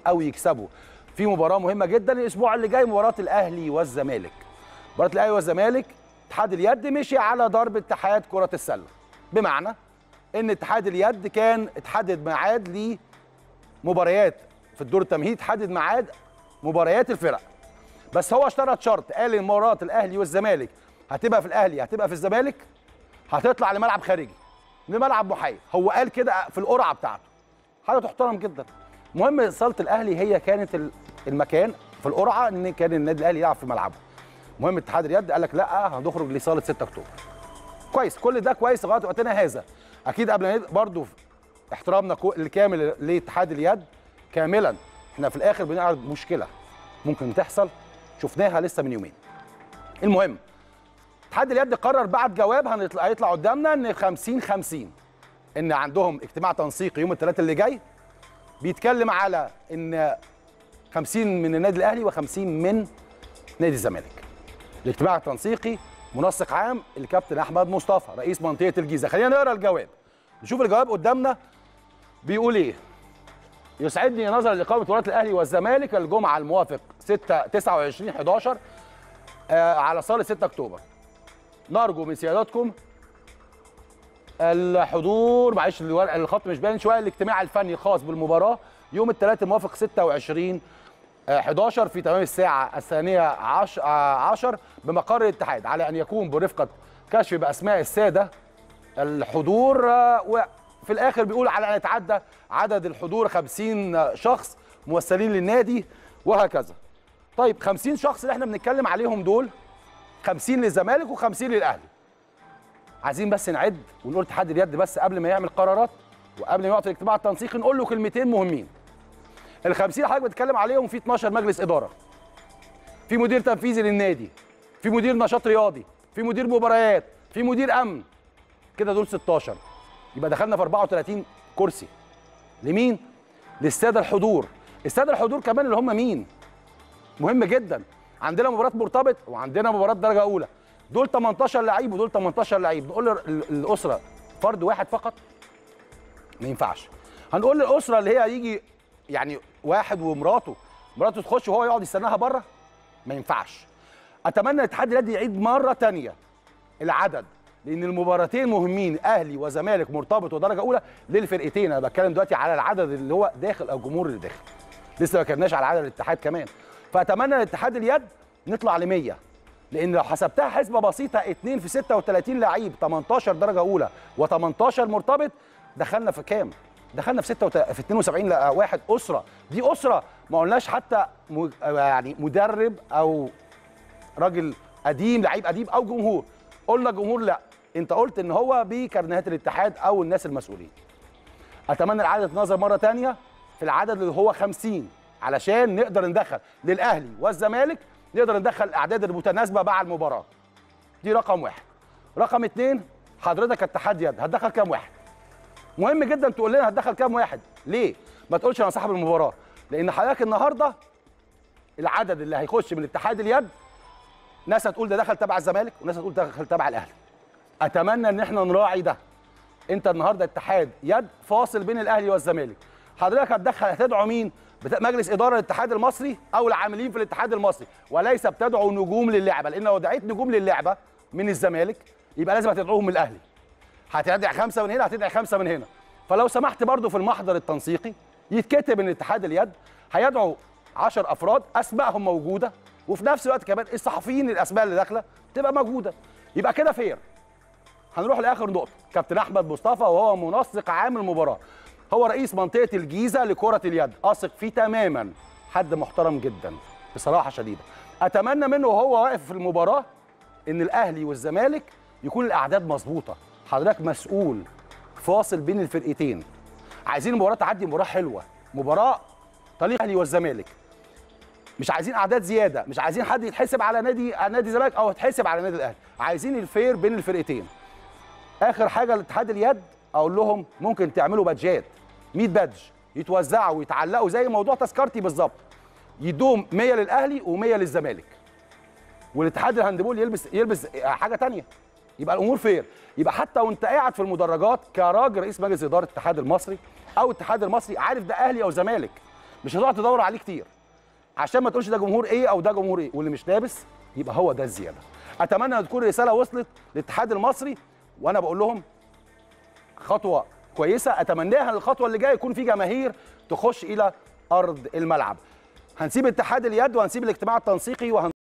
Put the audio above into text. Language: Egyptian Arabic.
او يكسبوا في مباراه مهمه جدا الاسبوع اللي جاي مباراه الاهلي والزمالك مباراه الاهلي والزمالك اتحاد اليد مشي على ضرب اتحاد كره السله بمعنى ان اتحاد اليد كان اتحدد ميعاد لمباريات في الدور التمهيدي اتحدد ميعاد مباريات الفرق بس هو اشترط شرط قال ان مباراه الاهلي والزمالك هتبقى في الاهلي هتبقى في الزمالك هتطلع لملعب خارجي لملعب محايد هو قال كده في القرعه بتاعته حاجه تحترم جدا مهم صاله الاهلي هي كانت ال- المكان في القرعه ان كان النادي الاهلي يلعب في ملعبه مهم اتحاد اليد قال لك لا هنخرج لصاله 6 اكتوبر كويس كل ده كويس لغايه وقتنا هذا اكيد قبل ما ند- برضو احترامنا كو- الكامل لاتحاد اليد كاملا احنا في الاخر بنعرض مشكله ممكن تحصل شفناها لسه من يومين المهم اتحاد اليد قرر بعد جواب هنطلع هيطلع قدامنا ان 50 50 ان عندهم اجتماع تنسيقي يوم الثلاثاء اللي جاي بيتكلم على ان 50 من النادي الاهلي و50 من نادي الزمالك الاجتماع التنسيقي منسق عام الكابتن احمد مصطفى رئيس منطقه الجيزه خلينا نقرا الجواب نشوف الجواب قدامنا بيقول ايه يسعدني نظرا لاقامه مباراه الاهلي والزمالك الجمعه الموافق 6 29 11 آه على صاله 6 اكتوبر نرجو من سيادتكم الحضور معلش الورق- الخط مش باين شويه الاجتماع الفني الخاص بالمباراه يوم الثلاثاء الموافق 26 آه، 11 في تمام الساعه الثانيه عش- آه، عشر بمقر الاتحاد على ان يكون برفقه كشف باسماء الساده الحضور آه، وفي الاخر بيقول على ان يتعدى عدد الحضور 50 شخص ممثلين للنادي وهكذا طيب 50 شخص اللي احنا بنتكلم عليهم دول 50 للزمالك و50 للاهلي عايزين بس نعد ونقول اتحاد اليد بس قبل ما يعمل قرارات وقبل ما يعطي الاجتماع التنسيقي نقول له كلمتين مهمين ال 50 اللي حضرتك بتتكلم عليهم في 12 مجلس اداره في مدير تنفيذي للنادي في مدير نشاط رياضي في مدير مباريات في مدير امن كده دول 16 يبقى دخلنا في 34 كرسي لمين للساده الحضور الساده الحضور كمان اللي هم مين مهم جدا عندنا مباراه مرتبط وعندنا مباراه درجه اولى دول 18 لعيب ودول 18 لعيب نقول لل- للاسره فرد واحد فقط ما ينفعش هنقول للاسره اللي هي يجي يعني واحد ومراته مراته تخش وهو يقعد يستناها بره ما ينفعش اتمنى الاتحاد اليد يعيد مره تانية العدد لان المباراتين مهمين اهلي وزمالك مرتبط ودرجه اولى للفرقتين انا بتكلم دلوقتي على العدد اللي هو داخل او الجمهور اللي داخل لسه ما كناش على عدد الاتحاد كمان فاتمنى الاتحاد اليد نطلع ل 100 لان لو حسبتها حسبه بسيطه 2 في 36 لعيب 18 درجه اولى و18 مرتبط دخلنا في كام؟ دخلنا في 6 في 72 لا واحد اسره دي اسره ما قلناش حتى م- يعني مدرب او راجل قديم لعيب قديم او جمهور قلنا جمهور لا انت قلت ان هو بكرنيهات الاتحاد او الناس المسؤولين اتمنى العدد يتنظر مره تانية في العدد اللي هو 50 علشان نقدر ندخل للاهلي والزمالك نقدر ندخل الاعداد المتناسبه مع المباراه دي رقم واحد رقم اتنين حضرتك اتحاد يد هتدخل كام واحد مهم جدا تقول لنا هتدخل كام واحد ليه ما تقولش انا صاحب المباراه لان حضرتك النهارده العدد اللي هيخش من اتحاد اليد ناس هتقول ده دخل تبع الزمالك وناس هتقول ده دخل تبع الاهلي اتمنى ان احنا نراعي ده انت النهارده اتحاد يد فاصل بين الاهلي والزمالك حضرتك هتدخل هتدعو مين بتا- مجلس اداره الاتحاد المصري او العاملين في الاتحاد المصري وليس بتدعو نجوم للعبه لان لو دعيت نجوم للعبه من الزمالك يبقى لازم هتدعوهم من الاهلي هتدعي خمسه من هنا هتدعي خمسه من هنا فلو سمحت برضو في المحضر التنسيقي يتكتب ان اتحاد اليد هيدعو 10 افراد اسمائهم موجوده وفي نفس الوقت كمان الصحفيين الاسماء اللي داخله تبقى موجوده يبقى كده فير هنروح لاخر نقطه كابتن احمد مصطفى وهو منسق عام المباراه هو رئيس منطقه الجيزه لكره اليد اثق فيه تماما حد محترم جدا بصراحه شديده اتمنى منه وهو واقف في المباراه ان الاهلي والزمالك يكون الاعداد مظبوطه حضرتك مسؤول فاصل بين الفرقتين عايزين المباراه تعدي مباراه حلوه مباراه طريق الاهلي والزمالك مش عايزين اعداد زياده مش عايزين حد يتحسب على نادي على نادي الزمالك او يتحسب على نادي الاهلي عايزين الفير بين الفرقتين اخر حاجه لاتحاد اليد اقول لهم ممكن تعملوا بادجات 100 بادج يتوزعوا ويتعلقوا زي موضوع تذكرتي بالظبط يدوهم 100 للاهلي و100 للزمالك والاتحاد الهاندبول يلبس يلبس حاجه تانية يبقى الامور فير يبقى حتى وانت قاعد في المدرجات كراجل رئيس مجلس اداره الاتحاد المصري او الاتحاد المصري عارف ده اهلي او زمالك مش هتقعد تدور عليه كتير عشان ما تقولش ده جمهور ايه او ده جمهور ايه واللي مش لابس يبقى هو ده الزياده اتمنى ان تكون الرساله وصلت للاتحاد المصري وانا بقول لهم خطوه كويسه اتمناها الخطوه اللي جايه يكون في جماهير تخش الى ارض الملعب هنسيب اتحاد اليد وهنسيب الاجتماع التنسيقي وهن